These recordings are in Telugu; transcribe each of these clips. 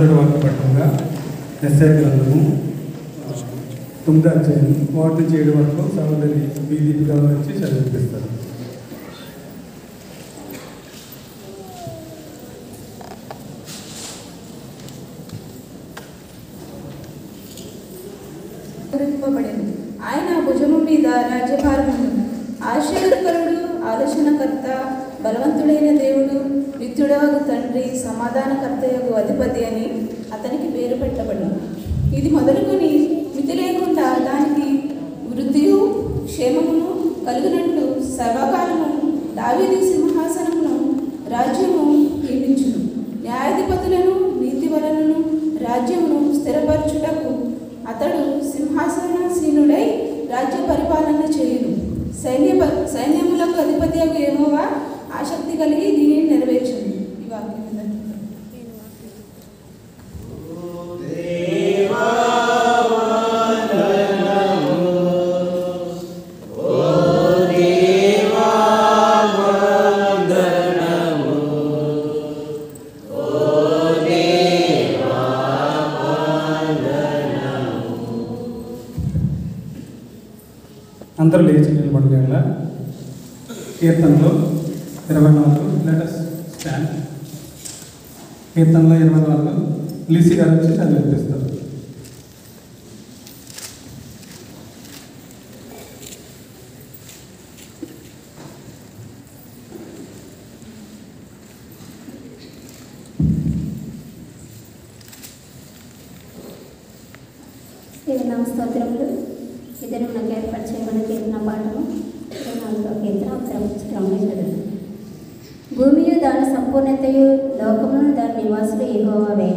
మొదటి వాక్య పట్టంగా ఎస్ఐ గ్రంథము తొమ్మిది అధ్యాయం ఒకటి నుంచి ఏడు వరకు సహోదరి బి దీపిక గారు వచ్చి చదివిపిస్తారు గుర్తింపబడింది ఆయన భుజము మీద రాజ్యభారమును ఆశీర్వదకరుడు ఆలోచనకర్త బలవంతుడైన దేవుడు నిత్యుడవగు తండ్రి సమాధానకర్తయగు అధిపతి అని అతనికి పేరు పెట్టబడింది ఇది మొదలుకొని మితి లేకుండా దానికి వృద్ధియు క్షేమమును కలుగునట్లు సర్వకాలము దావీది సింహాసనమును రాజ్యము నియమించును న్యాయాధిపతులను నీతి వలనను రాజ్యమును స్థిరపరచుటకు అతడు సింహాసనసీనుడై రాజ్య పరిపాలన చేయును సైన్య సైన్యములకు అధిపతి యెహోవా ఆసక్తి కలిగి దీనిని నెరవేర్చును ఈ వాక్యం ఉందండి. అందరూ లేచి నిలబడగల కీర్తనలో ఇరవై నాలుగు లెటస్ స్టాండ్ కీర్తనలో ఇరవై నాలుగు లీసీ గారు వచ్చి చదివిపిస్తారు దేవుని స్తోత్రములు ఇద్దరు నాకు ఏర్పాటు చేయమని కీర్తన పాఠము ఇరవై నాలుగో కీర్తన క్రమంగా చదువు భూమియు దాని సంపూర్ణతయు లోకమును దాని నివాసులు ఎగోవే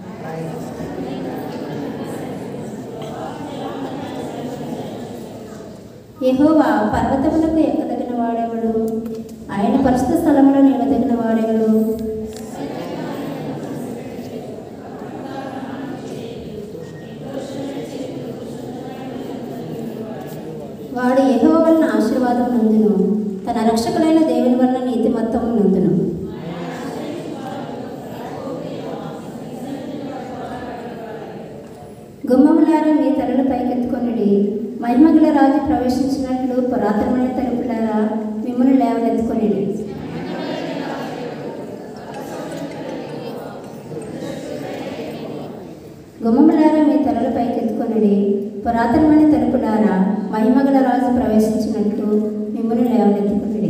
యెహోవా పర్వతములకు ఎక్కదగిన వాడెవడు ఆయన పరిశుద్ధ స్థలములో నిలదగిన వాడెవడు వాడు యెహోవ వలన ఆశీర్వాదం నందును తన రక్షకులైన దేవుని వలన నీతిమత్తము నందును గుమ్మములారా మీ తలలు పైకెత్తుకొనిడి మహిమగల రాజు ప్రవేశించినట్లు పురాతనమైన తలుపులారా మిమ్మల్ని లేవనెత్తుకొనిడి గుమ్మములారా మీ తలలు పైకెత్తుకొనిడి పురాతనమైన తలుపులారా మహిమగల రాజు ప్రవేశించినట్లు మిమ్మల్ని లేవనెత్తుకొనిడి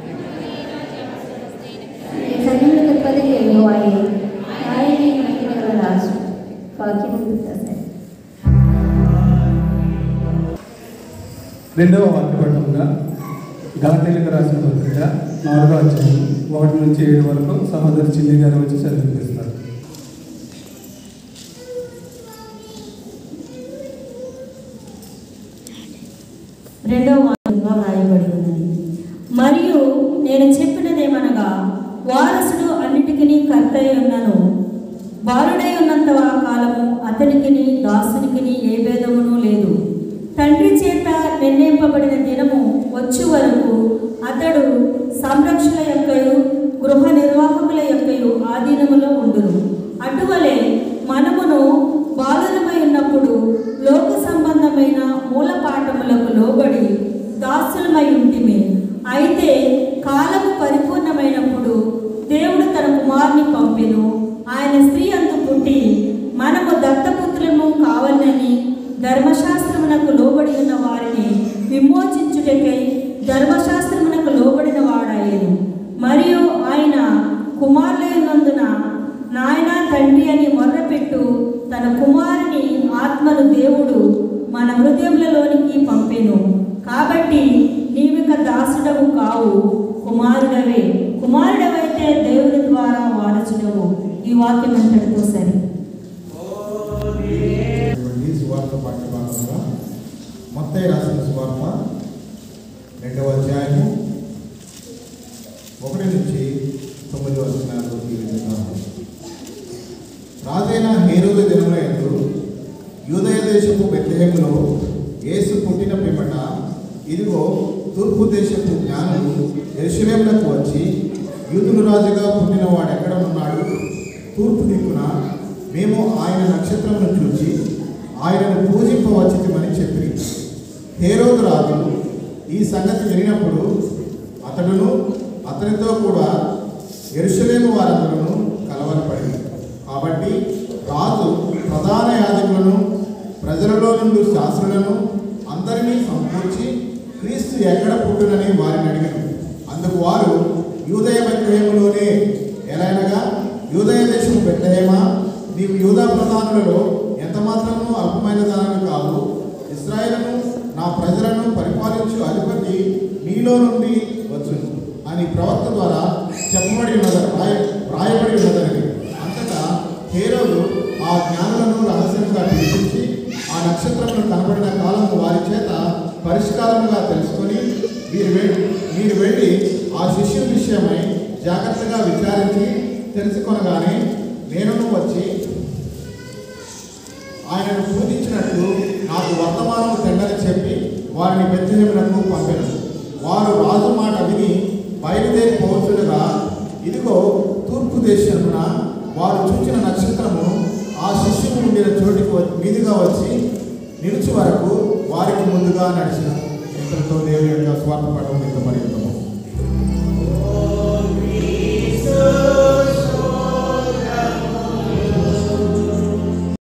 సైన్యములకు అధిపతి యెహోవాయే ఆయనే మహిమగల రాజు వాక్యం సరే రెండవ వాక్యపట్టంగా గలతీలకు రాసిన పత్రిక నాలుగో అధ్యాయం ఒకటి నుంచి ఏడు వరకు సహోదరి చిన్ని గారు వచ్చి చదివిపిస్తారు రెండవ వాక్యంగా వ్రాయబడి ఉన్నది మరియు నేను చెప్పినదేమనగా వారసుడు అన్నిటికీ కర్తయ్య ఉన్నను బాలుడై ఉన్నంత కాలము అతనికిని దాసునికిని ఏ భేదమును లేదు తండ్రి చేత నిర్ణయింపబడిన దినము వచ్చు వరకు అతడు సంరక్షణ యొక్కయు గృహ నిర్వాహకుల యొక్కయు ఆధీనములో ఉండును అటువలే మనమును బాలురమై ఉన్నప్పుడు లోక సంబంధమైన మూల పాఠములకు లోబడి దాసులమై ఉంటిమి అయితే కాలము పరిపూర్ణమైనప్పుడు దేవుడు తన కుమారుని పంపెను ఆయన స్త్రీ అందు పుట్టి మనము దత్తపుత్రులము కావాలని ధర్మశాస్త్రమునకు లోబడి ఉన్న వారిని విమోచించుటకై ధర్మశాస్త్రమునకు లోబడిన వాడాయను మరియు ఆయన కుమారులైనందున నాయన తండ్రి అని మొర్రపెట్టు తన కుమారుని ఆత్మను దేవుడు మన హృదయములలోనికి పంపెను కాబట్టి నీవిక దాసుడవు కావు కుమారుడవే కుమారుడవైతే దేవుని ద్వారా వారసుడవు ఈ వాక్యం అంతటితో సరే ఇటువంటి సువార్త పాఠ్యభాగంగా మొత్తయి రాసిన సువార్త రెండవ అధ్యాయము ఒకటి నుంచి తొమ్మిది వచనాలు ఈ విధంగా ఉన్నాయి. రాజైన హేరోదు దినముల యందు యూదయ దేశపు బెత్లెహేములో యేసు పుట్టిన పిమ్మట ఇదిగో తూర్పు దేశపు జ్ఞానులు ఎరుషలేములకు వచ్చి యూదులు రాజుగా పుట్టిన వాడు ఎక్కడ ఉన్నాడు తూర్పు దిక్కున మేము ఆయన నక్షత్రమును చూచి ఆయనను పూజింపవచ్చితమని చెప్పి హేరోదు రాజు ఈ సంగతి వినినప్పుడు అతడును అతనితో కూడా ఎరుషలేము వారందరూ కలవరపడి కాబట్టి రాజు ప్రధాన యాజకులను ప్రజలలో నుండి శాస్త్రులను అందరినీ సమకూర్చి క్రీస్తు ఎక్కడ పుట్టునని వారిని అడిగాను అందుకు వారు యూదయ బెత్లహేములోనే ఎలాగనగా యూదయ దేశము బెత్లహేమా నీవు యూదా ప్రధానులలో ఎంత మాత్రము అల్పమైన దానిని కావు ఇస్రాయేలును నా ప్రజలను పరిపాలించు అధిపతి నీలో నుండి వచ్చును అని ప్రవక్త ద్వారా చెప్పబడి ఉన్నది రాయ రాయబడి ఉన్నదని అంతటా హేరోదు ఆ జ్ఞానులను రహస్యంగా పిలిపించి ఆ నక్షత్రములు కనబడిన కాలము వారి చేత పరిష్కారముగా తెలుసుకొని మీరు వెళ్ళి మీరు వెళ్ళి ఆ శిష్యుల విషయమై జాగ్రత్తగా విచారించి తెలుసుకొనగానే నేను వచ్చి ఆయనను పూజించినట్లు నాకు వర్తమానం తెండని చెప్పి వారిని బెత్తహేములకు పంపాను వారు రాజు మాట విని బయలుదేరి పోవచ్చులుగా ఇదిగో తూర్పు దేశమున వారు చూచిన నక్షత్రము ఆ శిష్యుడు ఉండిన చోటికి వ- మీదుగా వచ్చి నిలుచు వరకు వారికి ముందుగా నడిచిన ఇంతటితో దేవుని యొక్క స్వార్థ పటం ఇంత